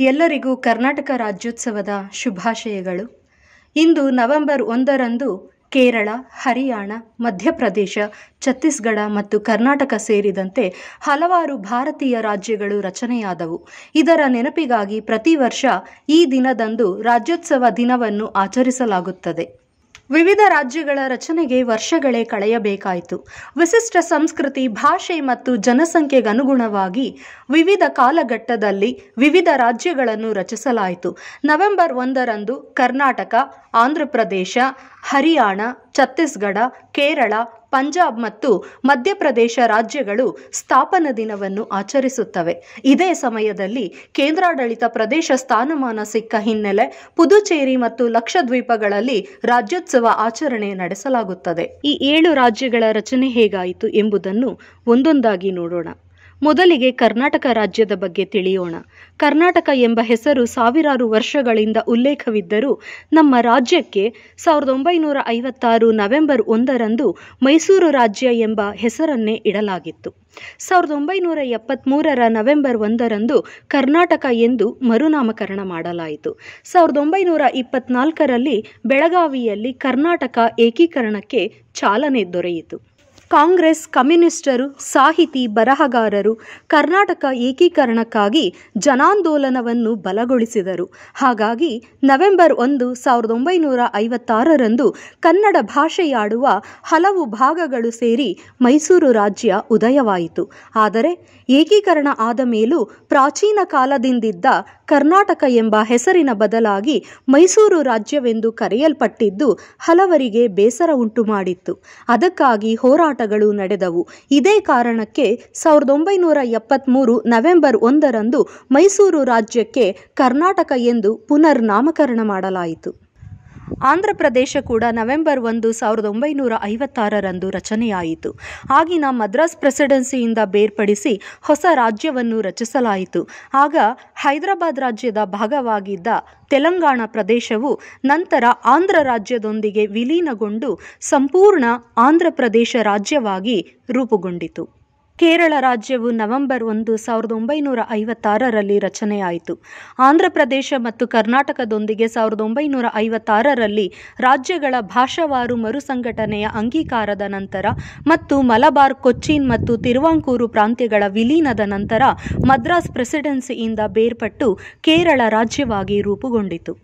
ಎಲ್ಲರಿಗೂ ಕರ್ನಾಟಕ ರಾಜ್ಯೋತ್ಸವದ ಶುಭಾಶಯಗಳು ಇಂದು ನವೆಂಬರ್ ಒಂದರಂದು ಕೇರಳ ಹರಿಯಾಣ ಮಧ್ಯಪ್ರದೇಶ ಛತ್ತೀಸ್ಗಢ ಮತ್ತು ಕರ್ನಾಟಕ ಸೇರಿದಂತೆ ಹಲವಾರು ಭಾರತೀಯ ರಾಜ್ಯಗಳು ರಚನೆಯಾದವು ಇದರ ನೆನಪಿಗಾಗಿ ಪ್ರತಿ ವರ್ಷ ಈ ದಿನದಂದು ರಾಜ್ಯೋತ್ಸವ ದಿನವನ್ನು ಆಚರಿಸಲಾಗುತ್ತದೆ ವಿವಿಧ ರಾಜ್ಯಗಳ ರಚನೆಗೆ ವರ್ಷಗಳೇ ಕಳೆಯಬೇಕಾಯಿತು ವಿಶಿಷ್ಟ ಸಂಸ್ಕೃತಿ ಭಾಷೆ ಮತ್ತು ಜನಸಂಖ್ಯೆಗನುಗುಣವಾಗಿ ವಿವಿಧ ಕಾಲಘಟ್ಟದಲ್ಲಿ ವಿವಿಧ ರಾಜ್ಯಗಳನ್ನು ರಚಿಸಲಾಯಿತು ನವೆಂಬರ್ ಒಂದರಂದು ಕರ್ನಾಟಕ ಆಂಧ್ರಪ್ರದೇಶ ಹರಿಯಾಣ ಛತ್ತೀಸ್ಗಢ ಕೇರಳ ಪಂಜಾಬ್ ಮತ್ತು ಮಧ್ಯಪ್ರದೇಶ ರಾಜ್ಯಗಳು ಸ್ಥಾಪನಾ ದಿನವನ್ನು ಆಚರಿಸುತ್ತವೆ ಇದೇ ಸಮಯದಲ್ಲಿ ಕೇಂದ್ರಾಡಳಿತ ಪ್ರದೇಶ ಸ್ಥಾನಮಾನ ಸಿಕ್ಕ ಹಿನ್ನೆಲೆ ಪುದುಚೇರಿ ಮತ್ತು ಲಕ್ಷದ್ವೀಪಗಳಲ್ಲಿ ರಾಜ್ಯೋತ್ಸವ ಆಚರಣೆ ನಡೆಸಲಾಗುತ್ತದೆ ಈ ಏಳು ರಾಜ್ಯಗಳ ರಚನೆ ಹೇಗಾಯಿತು ಎಂಬುದನ್ನು ಒಂದೊಂದಾಗಿ ನೋಡೋಣ ಮೊದಲಿಗೆ ಕರ್ನಾಟಕ ರಾಜ್ಯದ ಬಗ್ಗೆ ತಿಳಿಯೋಣ ಕರ್ನಾಟಕ ಎಂಬ ಹೆಸರು ಸಾವಿರಾರು ವರ್ಷಗಳಿಂದ ಉಲ್ಲೇಖವಿದ್ದರೂ ನಮ್ಮ ರಾಜ್ಯಕ್ಕೆ ಸಾವಿರದ ಒಂಬೈನೂರ ಐವತ್ತಾರು ನವೆಂಬರ್ ಒಂದರಂದು ಮೈಸೂರು ರಾಜ್ಯ ಎಂಬ ಹೆಸರನ್ನೇ ಇಡಲಾಗಿತ್ತು ಸಾವಿರದ ಒಂಬೈನೂರ ಎಪ್ಪತ್ತ್ಮೂರರ ನವೆಂಬರ್ ಒಂದರಂದು ಕರ್ನಾಟಕ ಎಂದು ಮರುನಾಮಕರಣ ಮಾಡಲಾಯಿತು ಸಾವಿರದ ಒಂಬೈನೂರ ಇಪ್ಪತ್ನಾಲ್ಕರಲ್ಲಿ ಬೆಳಗಾವಿಯಲ್ಲಿ ಕರ್ನಾಟಕ ಏಕೀಕರಣಕ್ಕೆ ಚಾಲನೆ ದೊರೆಯಿತು ಕಾಂಗ್ರೆಸ್ ಕಮ್ಯುನಿಸ್ಟರು ಸಾಹಿತಿ ಬರಹಗಾರರು ಕರ್ನಾಟಕ ಏಕೀಕರಣಕ್ಕಾಗಿ ಜನಾಂದೋಲನವನ್ನು ಬಲಗೊಳಿಸಿದರು ಹಾಗಾಗಿ ನವೆಂಬರ್ ಒಂದು ಸಾವಿರದ ಒಂಬೈನೂರ ಐವತ್ತಾರರಂದು ಕನ್ನಡ ಭಾಷೆಯಾಡುವ ಹಲವು ಭಾಗಗಳು ಸೇರಿ ಮೈಸೂರು ರಾಜ್ಯ ಉದಯವಾಯಿತು ಆದರೆ ಏಕೀಕರಣ ಆದ ಮೇಲೂ ಪ್ರಾಚೀನ ಕಾಲದಿಂದಿದ್ದ ಕರ್ನಾಟಕ ಎಂಬ ಹೆಸರಿನ ಬದಲಾಗಿ ಮೈಸೂರು ರಾಜ್ಯವೆಂದು ಕರೆಯಲ್ಪಟ್ಟಿದ್ದು ಹಲವರಿಗೆ ಬೇಸರ ಉಂಟು ಮಾಡಿತ್ತು ಅದಕ್ಕಾಗಿ ಹೋರಾಟಗಳು ನಡೆದವು ಇದೇ ಕಾರಣಕ್ಕೆ ಸಾವಿರದ ಒಂಬೈನೂರ ಎಪ್ಪತ್ತ್ಮೂರು ನವೆಂಬರ್ ಒಂದರಂದು ಮೈಸೂರು ರಾಜ್ಯಕ್ಕೆ ಕರ್ನಾಟಕ ಎಂದು ಪುನರ್ ನಾಮಕರಣ ಮಾಡಲಾಯಿತು ಆಂಧ್ರಪ್ರದೇಶ ಕೂಡ ನವೆಂಬರ್ ಒಂದು ಸಾವಿರದ ಒಂಬೈನೂರ ಐವತ್ತಾರರಂದು ರಚನೆಯಾಯಿತು ಆಗಿನ ಮದ್ರಾಸ್ ಪ್ರೆಸಿಡೆನ್ಸಿಯಿಂದ ಬೇರ್ಪಡಿಸಿ ಹೊಸ ರಾಜ್ಯವನ್ನು ರಚಿಸಲಾಯಿತು ಆಗ ಹೈದರಾಬಾದ್ ರಾಜ್ಯದ ಭಾಗವಾಗಿದ್ದ ತೆಲಂಗಾಣ ಪ್ರದೇಶವು ನಂತರ ಆಂಧ್ರ ರಾಜ್ಯದೊಂದಿಗೆ ವಿಲೀನಗೊಂಡು ಸಂಪೂರ್ಣ ಆಂಧ್ರ ಪ್ರದೇಶ ರಾಜ್ಯವಾಗಿ ರೂಪುಗೊಂಡಿತು ಕೇರಳ ರಾಜ್ಯವು ನವೆಂಬರ್ ಒಂದು ಸಾವಿರದ ಒಂಬೈನೂರ ಐವತ್ತಾರರಲ್ಲಿ ರಚನೆಯಾಯಿತು ಆಂಧ್ರಪ್ರದೇಶ ಮತ್ತು ಕರ್ನಾಟಕದೊಂದಿಗೆ ಸಾವಿರದ ಒಂಬೈನೂರ ಐವತ್ತಾರರಲ್ಲಿ ರಾಜ್ಯಗಳ ಭಾಷಾವಾರು ಮರುಸಂಘಟನೆಯ ಅಂಗೀಕಾರದ ನಂತರ ಮತ್ತು ಮಲಬಾರ್ ಕೊಚ್ಚಿನ್ ಮತ್ತು ತಿರುವಾಂಕೂರು ಪ್ರಾಂತ್ಯಗಳ ವಿಲೀನದ ನಂತರ ಮದ್ರಾಸ್ ಪ್ರೆಸಿಡೆನ್ಸಿಯಿಂದ ಬೇರ್ಪಟ್ಟು ಕೇರಳ ರಾಜ್ಯವಾಗಿ ರೂಪುಗೊಂಡಿತು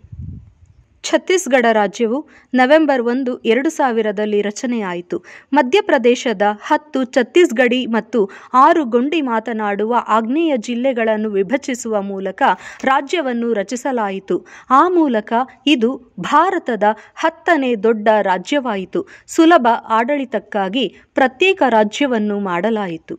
ಛತ್ತೀಸ್ಗಢ ರಾಜ್ಯವು ನವೆಂಬರ್ ಒಂದು ಎರಡು ಸಾವಿರದಲ್ಲಿ ರಚನೆಯಾಯಿತು ಮಧ್ಯಪ್ರದೇಶದ ಹತ್ತು ಛತ್ತೀಸ್ಗಢಿ ಮತ್ತು ಆರು ಗೊಂಡಿ ಮಾತನಾಡುವ ಆಗ್ನೇಯ ಜಿಲ್ಲೆಗಳನ್ನು ವಿಭಜಿಸುವ ಮೂಲಕ ರಾಜ್ಯವನ್ನು ರಚಿಸಲಾಯಿತು ಆ ಮೂಲಕ ಇದು ಭಾರತದ ಹತ್ತನೇ ದೊಡ್ಡ ರಾಜ್ಯವಾಯಿತು ಸುಲಭ ಆಡಳಿತಕ್ಕಾಗಿ ಪ್ರತ್ಯೇಕ ರಾಜ್ಯವನ್ನು ಮಾಡಲಾಯಿತು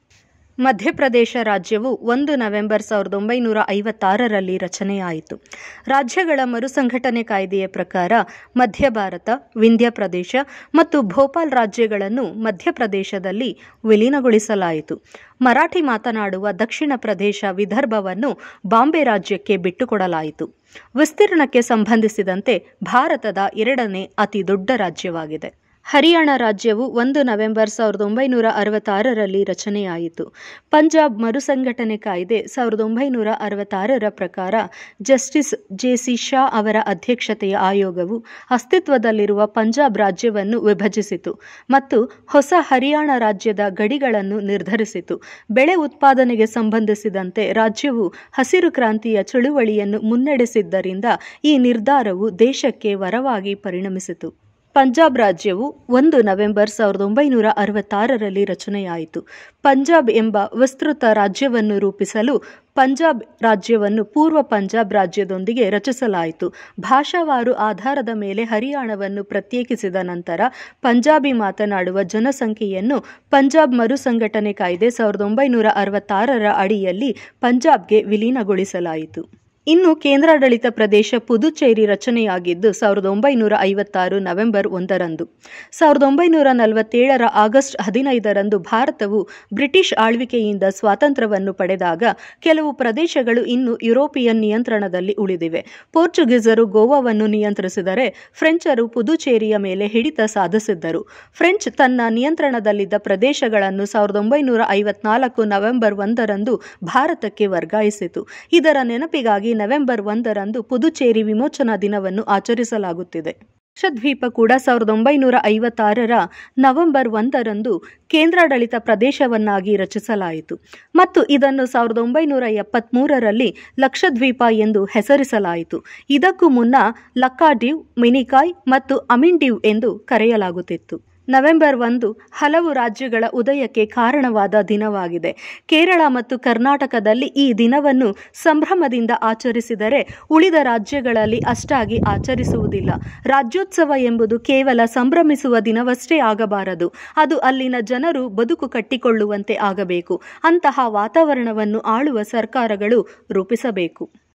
ಮಧ್ಯಪ್ರದೇಶ ರಾಜ್ಯವು ಒಂದು ನವೆಂಬರ್ ಸಾವಿರದ ಒಂಬೈನೂರ ಐವತ್ತಾರರಲ್ಲಿ ರಚನೆಯಾಯಿತು ರಾಜ್ಯಗಳ ಮರುಸಂಘಟನೆ ಕಾಯ್ದೆಯ ಪ್ರಕಾರ ಮಧ್ಯ ಭಾರತ ವಿಂಧ್ಯ ಪ್ರದೇಶ ಮತ್ತು ಭೋಪಾಲ್ ರಾಜ್ಯಗಳನ್ನು ಮಧ್ಯಪ್ರದೇಶದಲ್ಲಿ ವಿಲೀನಗೊಳಿಸಲಾಯಿತು ಮರಾಠಿ ಮಾತನಾಡುವ ದಕ್ಷಿಣ ಪ್ರದೇಶ ವಿದರ್ಭವನ್ನು ಬಾಂಬೆ ರಾಜ್ಯಕ್ಕೆ ಬಿಟ್ಟುಕೊಡಲಾಯಿತು ವಿಸ್ತೀರ್ಣಕ್ಕೆ ಸಂಬಂಧಿಸಿದಂತೆ ಭಾರತದ ಎರಡನೇ ಅತಿ ದೊಡ್ಡ ರಾಜ್ಯವಾಗಿದೆ ಹರಿಯಾಣ ರಾಜ್ಯವು ಒಂದು ನವೆಂಬರ್ ಸಾವಿರದ ಒಂಬೈನೂರ ಅರವತ್ತಾರರಲ್ಲಿ ರಚನೆಯಾಯಿತು ಪಂಜಾಬ್ ಮರುಸಂಘಟನೆ ಕಾಯ್ದೆ ಸಾವಿರದ ಒಂಬೈನೂರ ಅರವತ್ತಾರರ ಪ್ರಕಾರ ಜಸ್ಟಿಸ್ ಜೆ ಸಿ ಶಾ ಅವರ ಅಧ್ಯಕ್ಷತೆಯ ಆಯೋಗವು ಅಸ್ತಿತ್ವದಲ್ಲಿರುವ ಪಂಜಾಬ್ ರಾಜ್ಯವನ್ನು ವಿಭಜಿಸಿತು ಮತ್ತು ಹೊಸ ಹರಿಯಾಣ ರಾಜ್ಯದ ಗಡಿಗಳನ್ನು ನಿರ್ಧರಿಸಿತು ಬೆಳೆ ಉತ್ಪಾದನೆಗೆ ಸಂಬಂಧಿಸಿದಂತೆ ರಾಜ್ಯವು ಹಸಿರು ಕ್ರಾಂತಿಯ ಚಳುವಳಿಯನ್ನು ಮುನ್ನಡೆಸಿದ್ದರಿಂದ ಈ ನಿರ್ಧಾರವು ದೇಶಕ್ಕೆ ವರವಾಗಿ ಪರಿಣಮಿಸಿತು ಪಂಜಾಬ್ ರಾಜ್ಯವು ಒಂದು ನವೆಂಬರ್ ಸಾವಿರದ ಒಂಬೈನೂರ ಅರವತ್ತಾರರಲ್ಲಿ ರಚನೆಯಾಯಿತು ಪಂಜಾಬ್ ಎಂಬ ವಿಸ್ತೃತ ರಾಜ್ಯವನ್ನು ರೂಪಿಸಲು ಪಂಜಾಬ್ ರಾಜ್ಯವನ್ನು ಪೂರ್ವ ಪಂಜಾಬ್ ರಾಜ್ಯದೊಂದಿಗೆ ರಚಿಸಲಾಯಿತು ಭಾಷಾವಾರು ಆಧಾರದ ಮೇಲೆ ಹರಿಯಾಣವನ್ನು ಪ್ರತ್ಯೇಕಿಸಿದ ನಂತರ ಪಂಜಾಬಿ ಮಾತನಾಡುವ ಜನಸಂಖ್ಯೆಯನ್ನು ಪಂಜಾಬ್ ಮರುಸಂಘಟನೆ ಕಾಯ್ದೆ ಸಾವಿರದ ಒಂಬೈನೂರ ಅರವತ್ತಾರರ ಅಡಿಯಲ್ಲಿ ಪಂಜಾಬ್ಗೆ ವಿಲೀನಗೊಳಿಸಲಾಯಿತು ಇನ್ನು ಕೇಂದ್ರಾಡಳಿತ ಪ್ರದೇಶ ಪುದುಚೇರಿ ರಚನೆಯಾಗಿದ್ದು ಸಾವಿರದ ಒಂಬೈನೂರ ಐವತ್ತಾರು ನವೆಂಬರ್ ಒಂದರಂದು ಸಾವಿರದ ಒಂಬೈನೂರ ನಲವತ್ತೇಳರ ಆಗಸ್ಟ್ ಹದಿನೈದರಂದು ಭಾರತವು ಬ್ರಿಟಿಷ್ ಆಳ್ವಿಕೆಯಿಂದ ಸ್ವಾತಂತ್ರ್ಯವನ್ನು ಪಡೆದಾಗ ಕೆಲವು ಪ್ರದೇಶಗಳು ಇನ್ನು ಯುರೋಪಿಯನ್ ನಿಯಂತ್ರಣದಲ್ಲಿ ಉಳಿದಿವೆ ಪೋರ್ಚುಗೀಸರು ಗೋವಾವನ್ನು ನಿಯಂತ್ರಿಸಿದರೆ ಫ್ರೆಂಚರು ಪುದುಚೇರಿಯ ಮೇಲೆ ಹಿಡಿತ ಸಾಧಿಸಿದ್ದರು ಫ್ರೆಂಚ್ ತನ್ನ ನಿಯಂತ್ರಣದಲ್ಲಿದ್ದ ಪ್ರದೇಶಗಳನ್ನು ಸಾವಿರದ ಒಂಬೈನೂರ ಐವತ್ನಾಲ್ಕು ನವೆಂಬರ್ ಒಂದರಂದು ಭಾರತಕ್ಕೆ ವರ್ಗಾಯಿಸಿತು ಇದರ ನೆನಪಿಗಾಗಿ ವಿಶೇಷವಾಗಿ ನವೆಂಬರ್ ಒಂದರಂದು ಪುದುಚೇರಿ ವಿಮೋಚನಾ ದಿನವನ್ನು ಆಚರಿಸಲಾಗುತ್ತಿದೆ ಲಕ್ಷದ್ವೀಪ ಕೂಡ ಸಾವಿರದ ಒಂಬೈನೂರ ಐವತ್ತಾರರ ನವೆಂಬರ್ ಒಂದರಂದು ಕೇಂದ್ರಾಡಳಿತ ಪ್ರದೇಶವನ್ನಾಗಿ ರಚಿಸಲಾಯಿತು ಮತ್ತು ಇದನ್ನು ಸಾವಿರದ ಒಂಬೈನೂರ ಎಪ್ಪತ್ತ್ಮೂರರಲ್ಲಿ ಲಕ್ಷದ್ವೀಪ ಎಂದು ಹೆಸರಿಸಲಾಯಿತು ಇದಕ್ಕೂ ಮುನ್ನ ಲಕ್ಕಾಡಿವ್ ಮಿನಿಕಾಯ್ ಮತ್ತು ಅಮಿಂಡಿವ್ ಎಂದು ಕರೆಯಲಾಗುತ್ತಿತ್ತು ನವೆಂಬರ್ ಒಂದು ಹಲವು ರಾಜ್ಯಗಳ ಉದಯಕ್ಕೆ ಕಾರಣವಾದ ದಿನವಾಗಿದೆ ಕೇರಳ ಮತ್ತು ಕರ್ನಾಟಕದಲ್ಲಿ ಈ ದಿನವನ್ನು ಸಂಭ್ರಮದಿಂದ ಆಚರಿಸಿದರೆ ಉಳಿದ ರಾಜ್ಯಗಳಲ್ಲಿ ಅಷ್ಟಾಗಿ ಆಚರಿಸುವುದಿಲ್ಲ ರಾಜ್ಯೋತ್ಸವ ಎಂಬುದು ಕೇವಲ ಸಂಭ್ರಮಿಸುವ ದಿನವಷ್ಟೇ ಆಗಬಾರದು ಅದು ಅಲ್ಲಿನ ಜನರು ಬದುಕು ಕಟ್ಟಿಕೊಳ್ಳುವಂತೆ ಆಗಬೇಕು ಅಂತಹ ವಾತಾವರಣವನ್ನು ಆಳುವ ಸರ್ಕಾರಗಳು ರೂಪಿಸಬೇಕು